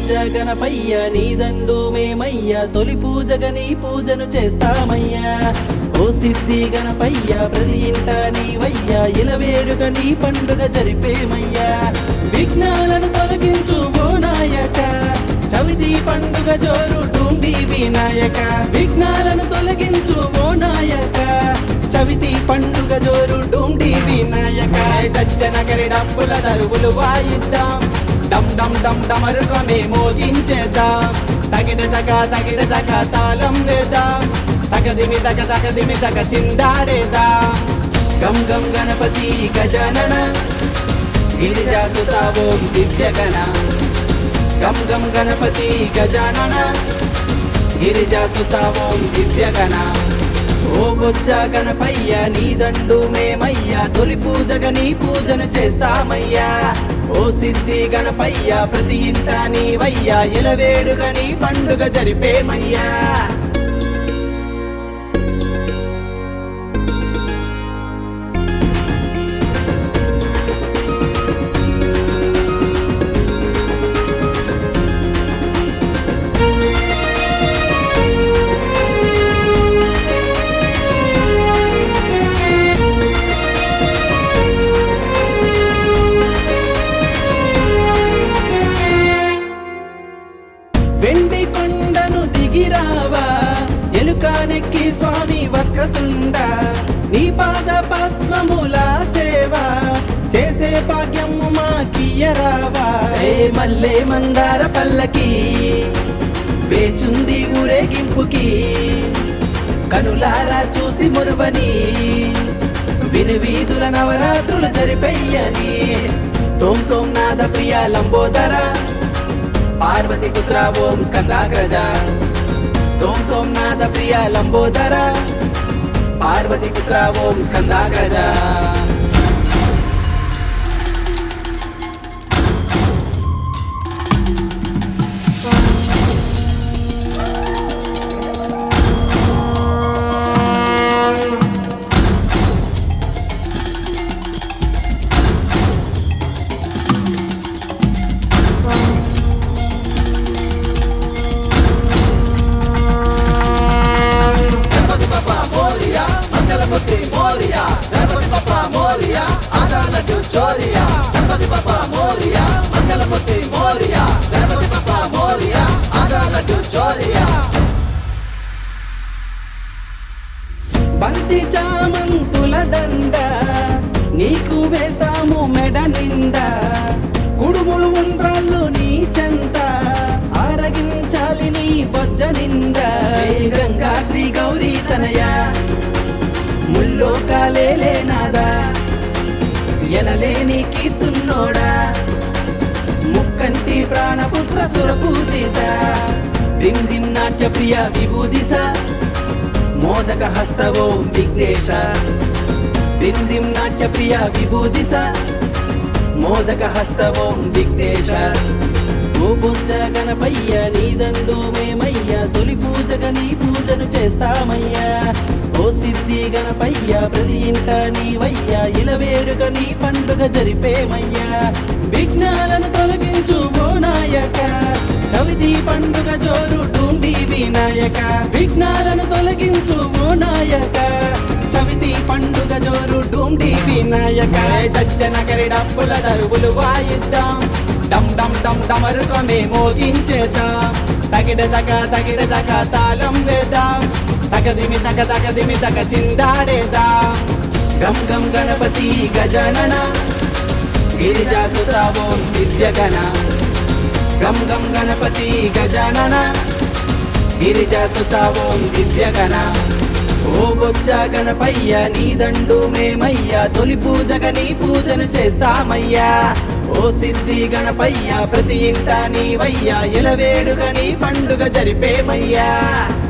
బొజ్జ గణపయ్య నీదండు మేమయ్య తొలి పూజగ నీ పూజను చేస్తామయ్యా ఓ సిద్ధి గణపయ్య ప్రతి ఇంట నీవయ్యా ఇలవేడుక నీ పండుగ జరిపేమయ్యా విఘ్నాలను తొలగించు ఓ నాయక చవితి పండుగ జోరు టుండి వినాయక విఘ్నాలను తొలగించు ఓ నాయక చవితి పండుగ జోరు డుండి వినాయక చచ్చనగరి డప్పుల దరువులు వాయిద్దాం డమ్ డమ్ డమ్ డమరుకమే మోగించేద్దాం తగిన తగ తగిన తగ తాళం వేద్దాం తగదిమి తగ తగదిమి తగ చిందాడేద్దాం గం గం గణపతి గజానన గిరిజాసుత ఓం దివ్యగణ గం గం గణపతి గజానన గిరిజాసుత ఓం దివ్యగణ ఓ బొజ్జ గణపయ్య నీ దండు మేమయ్యా తొలి పూజగ నీ పూజను చేస్తామయ్యా ఓ సిద్ధి గణపయ్య ప్రతి ఇంట నీవయ్యా ఇలవేడుగ నీ పండుగ జరిపేమయ్యా వెండి కొండను దిగిరావా ఎలుకానెక్కి స్వామి వక్రతుండ నీ పాద పద్మముల సేవ చేసే భాగ్యము మా కియరావా ఏ మల్లె మందార పల్లకి వేచుంది ఊరేగింపుకి కనులారా చూసి మురువని విను వీధుల నవరాత్రులు జరిపెయ్యని తోం తోం నాద ప్రియ లంబోదర పార్వతి పుత్ర ఓం స్కందాగ్రజ తోం తోం నాద ప్రియ లంబోదర పార్వతి పుత్ర ఓం స్కందాగ్రజ గణపతి బప్ప మోరియా మంగళమూర్తి మోరియా గణపతి బప్ప మోరియా ఆదాలకు చోరియా గణపతి బప్ప మోరియా మంగళమూర్తి మోరియా గణపతి బప్ప మోరియా ఆదాలకు చోరియా బంతి చామంతుల దండ నీకు వేసాము మెడ నిండా కుడుములు ఉండ్రాళ్ళు నీ చెంత ఆరగించాలి నీ బొజ్జ నిండా ఏ గంగా శ్రీ గౌరీ తనయ ముల్లో కాలేలే నాదా ఎనలేని కీర్తున్నోడా ముక్కంటి ప్రాణపుత్ర సురపూజిత దిన్ దిన్ నాట్య ప్రియ విభూదిస మోదక హస్తవో విఘ్నేశ దిం దిం నాట్య ప్రియ విభూదిస మోదక హస్తవో విఘ్నేశ ఓ బొజ్జ గణపయ్య నీదండు మేమయ్య తొలి పూజగ నీ పూజను చేస్తామయ్యా ఓ సిద్ధి గణపయ్య ప్రతి ఇంట నీవయ్యా ఇలవేడుక నీ పండుగ జరిపేమయ్యా విఘ్నాలను తొలగించు ఓ నాయక చవితి పండుగ జోరు టుండి వినాయక విఘ్నాలను తొలగించు ఓ నాయక చవితి పండుగ జోరు డుండి వినాయక దచ్చనగరి డప్పుల దరువులు వాయిద్దాం డమ్ డమ్ డమ్ డమరుకమే మోగించేద్దాం తగిడ తగ తగిడ తగ తాళం వేద్దాం తగదిమి తగ తగదిమి తగ చిందాడేద్దాం గం గం గణపతి గజానన గిరిజాసుత ఓం దివ్యగణ గం గం గణపతి గజానన గిరిజాసుత ఓం దివ్యగణ ఓ బొజ్జ గణపయ్య నీదండు మేమయ్యా తొలి పూజగ నీ పూజను చేస్తామయ్యా ఓ సిద్ధి గణపయ్య ప్రతి ఇంట నీవయ్యా ఇలవేడుక నీ పండుగ జరిపేమయ్యా